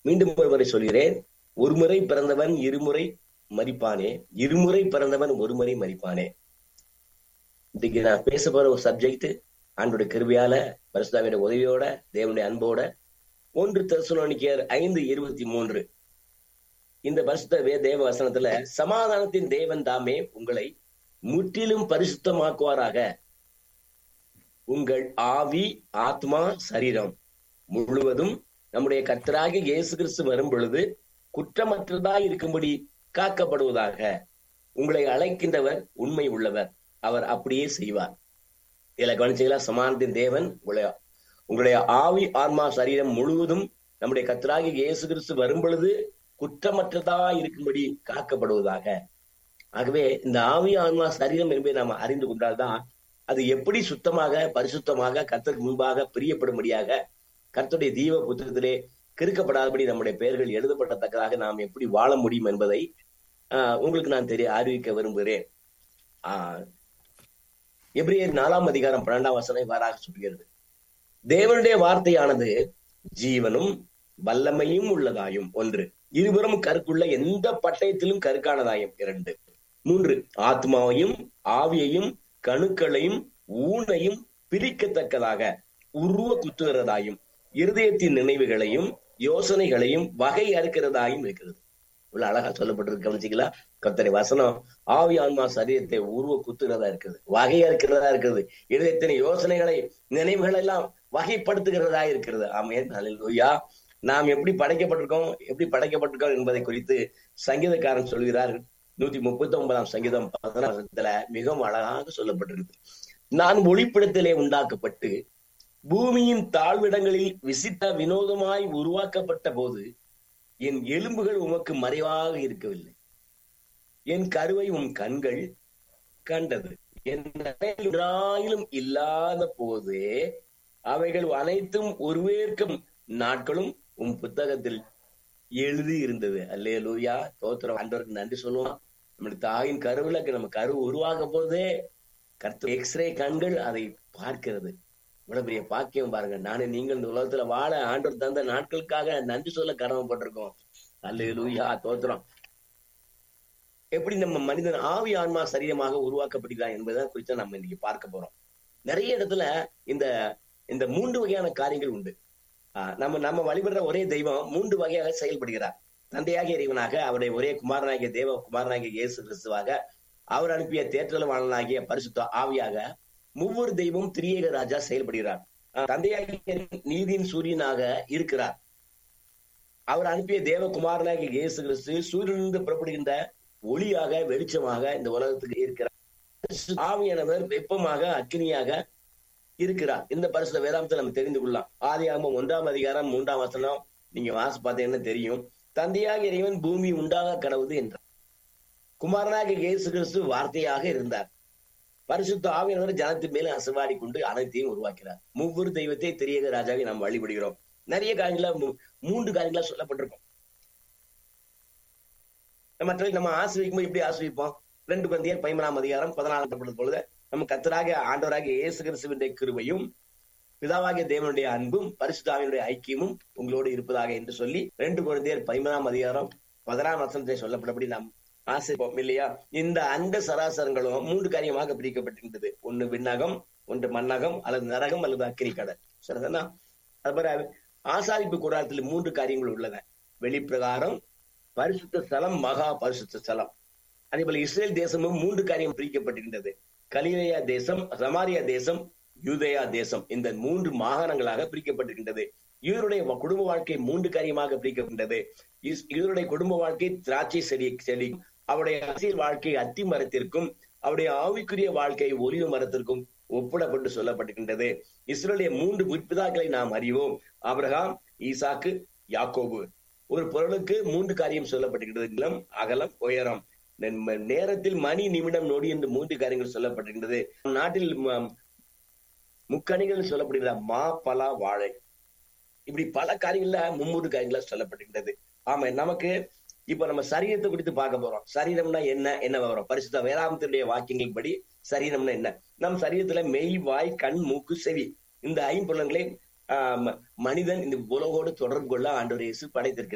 மீண்டும் ஒருமுறை சொல்கிறேன் ஒருமுறை பிறந்தவன் இருமுறை மறிப்பானே இருமுறை பிறந்தவன் ஒருமுறை மறிப்பானே இன்னைக்கு நான் பேச போற ஒரு சப்ஜெக்ட் ஆண்டுடைய கிருபையால பரிசுதாவியோட உதவியோட தேவனுடைய அன்போட ஒன்று தெசலோனிக்கர் ஐந்து இருபத்தி மூன்று இந்த பரிசுத்த வே தேவ வசனத்துல சமாதானத்தின் தேவன் தாமே உங்களை முற்றிலும் பரிசுத்தமாக்குவாராக உங்கள் ஆவி ஆத்மா சரீரம் முழுவதும் நம்முடைய கர்த்தராகிய இயேசு கிறிஸ்து வரும் பொழுது குற்றமற்றதாய் இருக்கும்படி காக்கப்படுவதாக உங்களை அழைக்கின்றவர் உண்மை உள்ளவர் அவர் அப்படியே செய்வார் இதுல கவனிச்சீங்களா சமானத்தின் தேவன் உங்களுடைய உங்களுடைய ஆவி ஆன்மா சரீரம் முழுவதும் நம்முடைய கர்த்தராகிய இயேசு கிறிஸ்து வரும் பொழுது குற்றமற்றதா இருக்கும்படி காக்கப்படுவதாக ஆகவே இந்த ஆவி ஆன்மா சரீரம் என்பதை நாம் அறிந்து கொண்டால்தான் அது எப்படி சுத்தமாக பரிசுத்தமாக கர்த்தருக்கு முன்பாக பிரியப்படும்படியாக கர்த்தருடைய தீவ புத்தகத்திலே கிறுக்கப்படாதபடி நம்முடைய பெயர்கள் எழுதப்படத்தக்கதாக நாம் எப்படி வாழ முடியும் என்பதை ஆஹ் உங்களுக்கு நான் தெரிய அறிவிக்க விரும்புகிறேன் ஆஹ் எப்ரியர் நாலாம் அதிகாரம் பன்னெண்டாம் வசனம் இவ்வாறாக சொல்கிறது தேவனுடைய வார்த்தையானது ஜீவனும் வல்லமையும் உள்ளதாயும் ஒன்று இருபுறம் கருக்குள்ள எந்த பட்டயத்திலும் கருக்கானதாயும் இரண்டு மூன்று ஆத்மாவையும் ஆவியையும் கணுக்களையும் ஊனையும் பிரிக்கத்தக்கதாக உருவ குத்துகிறதாயும் இருதயத்தின் நினைவுகளையும் யோசனைகளையும் வகை அறுக்கிறதாயும் இருக்கிறது இவ்வளவு அழகா சொல்லப்பட்டிருக்கு கவனிச்சிங்களா கர்த்தரை வசனம் ஆவி ஆன்மா சரீரத்தை உருவ குத்துகிறதா இருக்குது வகை அறுக்கிறதா இருக்குது இருதயத்தின் யோசனைகளை நினைவுகள் எல்லாம் வகைப்படுத்துகிறதா இருக்கிறது ஆமையன் அல்லா நாம் எப்படி படைக்கப்பட்டிருக்கோம் எப்படி படைக்கப்பட்டிருக்கோம் என்பதை குறித்து சங்கீதக்காரன் சொல்கிறார் நூத்தி முப்பத்தி ஒன்பதாம் சங்கீதம் பதினாறுல மிகவும் அழகாக சொல்லப்பட்டிருக்கு நான் ஒளிப்படத்திலே உண்டாக்கப்பட்டு பூமியின் தாழ்விடங்களில் விசித்த வினோதமாய் உருவாக்கப்பட்ட போது என் எலும்புகள் உமக்கு மறைவாக இருக்கவில்லை என் கருவை உன் கண்கள் கண்டது என் இல்லாத போதே அவைகள் அனைத்தும் ஒருவேற்கும் நாட்களும் உன் புத்தகத்தில் எழுதி இருந்தது அல்லே லூயா தோத்திரம் ஆண்டவருக்கு நன்றி சொல்லுவான் நம்முடைய தாயின் கருவுல நம்ம கரு உருவாக போதே கருத்து எக்ஸ்ரே கண்கள் அதை பார்க்கிறது இவ்வளவு பெரிய பாக்கியம் பாருங்க நானே நீங்கள் இந்த உலகத்துல வாழ ஆண்டவர் தந்த நாட்களுக்காக நன்றி சொல்ல கடமைப்பட்டிருக்கோம் அல்ல லூயா தோத்திரம் எப்படி நம்ம மனிதன் ஆவி ஆன்மா சரீரமாக உருவாக்கப்படுகிறான் என்பதை குறித்து நம்ம இன்னைக்கு பார்க்க போறோம் நிறைய இடத்துல இந்த இந்த மூன்று வகையான காரியங்கள் உண்டு நம்ம நம்ம வழிபடுற ஒரே தெய்வம் மூன்று வகையாக செயல்படுகிறார் தந்தையாகிய இறைவனாக அவருடைய ஒரே குமாரனாகிய தேவ குமாரனாகிய இயேசு கிறிஸ்துவாக அவர் அனுப்பிய தேற்றலவாளனாகிய பரிசுத்த ஆவியாக ஒவ்வொரு தெய்வம் திரியேக ராஜா செயல்படுகிறார் தந்தையாகிய நீதியின் சூரியனாக இருக்கிறார் அவர் அனுப்பிய தேவகுமாரனாகிய இயேசு கிறிஸ்து சூரியனிலிருந்து புறப்படுகின்ற ஒளியாக வெளிச்சமாக இந்த உலகத்துக்கு இருக்கிறார் ஆவியானவர் வெப்பமாக அக்னியாக இருக்கிறார் இந்த பரிசுத்த வேதாந்தத்தை நம்ம தெரிந்து கொள்ளலாம் ஆதி ஆகமம் ஒன்றாம் அதிகாரம் மூன்றாம் வசனம் நீங்க வாசி பார்த்தீங்கன்னா தெரியும் தந்தையாக இறைவன் பூமி உண்டாக கடவுது என்றார் குமாரனாக இயேசு கிறிஸ்து வார்த்தையாக இருந்தார் பரிசுத்த ஆவியானவர் ஜனத்தின் மேல அசவாடி கொண்டு அனைத்தையும் உருவாக்கிறார் ஒவ்வொரு தெய்வத்தை தெரியக ராஜாவை நாம் வழிபடுகிறோம் நிறைய காரியங்களா மூன்று காரியங்களா சொல்லப்பட்டிருக்கும் மற்ற நம்ம ஆசிரிக்கும் எப்படி ஆசிரிப்போம் ரெண்டு குழந்தையர் பதிமூணாம் அதிகாரம் பதினாலாம் பொழுது நம்ம கத்தராக ஆண்டவராக இயேசு கிறிஸ்துவினுடைய கிருபையும் பிதாவாகிய தேவனுடைய அன்பும் பரிசுதாவினுடைய ஐக்கியமும் உங்களோடு இருப்பதாக என்று சொல்லி ரெண்டு குழந்தையர் பதிமூணாம் அதிகாரம் பதினாம் வசனத்தை சொல்லப்படபடி நாம் ஆசிரிப்போம் இல்லையா இந்த அண்ட சராசரங்களும் மூன்று காரியமாக பிரிக்கப்பட்டிருந்தது ஒன்னு விண்ணகம் ஒன்று மண்ணகம் அல்லது நரகம் அல்லது அக்கினி கடல் சரிதானா அதுபோல ஆசாரிப்பு கூடாரத்தில் மூன்று காரியங்கள் உள்ளன வெளிப்பிரகாரம் பரிசுத்த ஸ்தலம் மகா பரிசுத்த ஸ்தலம் அதே போல இஸ்ரேல் தேசமும் மூன்று காரியம் பிரிக்கப்பட்டிருந்தது கலிலேயா தேசம் சமாரியா தேசம் யூதயா தேசம் இந்த மூன்று மாகாணங்களாக பிரிக்கப்பட்டிருக்கின்றது இவருடைய குடும்ப வாழ்க்கை மூன்று காரியமாக பிரிக்கப்பட்டது இவருடைய குடும்ப வாழ்க்கை திராட்சை செடி செடி அவருடைய அரசியல் வாழ்க்கை அத்தி மரத்திற்கும் அவருடைய ஆவிக்குரிய வாழ்க்கை ஒலிவு மரத்திற்கும் ஒப்பிடப்பட்டு சொல்லப்பட்டிருக்கின்றது இஸ்ரேலுடைய மூன்று முற்பிதாக்களை நாம் அறிவோம் அப்ரஹாம் ஈசாக்கு யாக்கோபு ஒரு பொருளுக்கு மூன்று காரியம் சொல்லப்பட்டிருக்கிறது நிலம் அகலம் உயரம் நேரத்தில் மணி நிமிடம் நொடி என்று மூன்று காரியங்கள் சொல்லப்பட்டிருக்கின்றது நாட்டில் முக்கணிகள் சொல்லப்படுகிற மா பலா வாழை இப்படி பல காரியங்கள்ல மும்மூன்று காரியங்களா சொல்லப்பட்டிருக்கிறது ஆமா நமக்கு இப்ப நம்ம சரீரத்தை குறித்து பார்க்க போறோம் சரீரம்னா என்ன என்ன வரும் பரிசுத்த வேதாந்தத்துடைய வாக்கியங்கள் படி சரீரம்னா என்ன நம் சரீரத்துல மெய் வாய் கண் மூக்கு செவி இந்த ஐம்புலன்களை ஆஹ் மனிதன் இந்த உலகோடு தொடர்பு கொள்ள ஆண்டவர் இயேசு படைத்திருக்கிறார்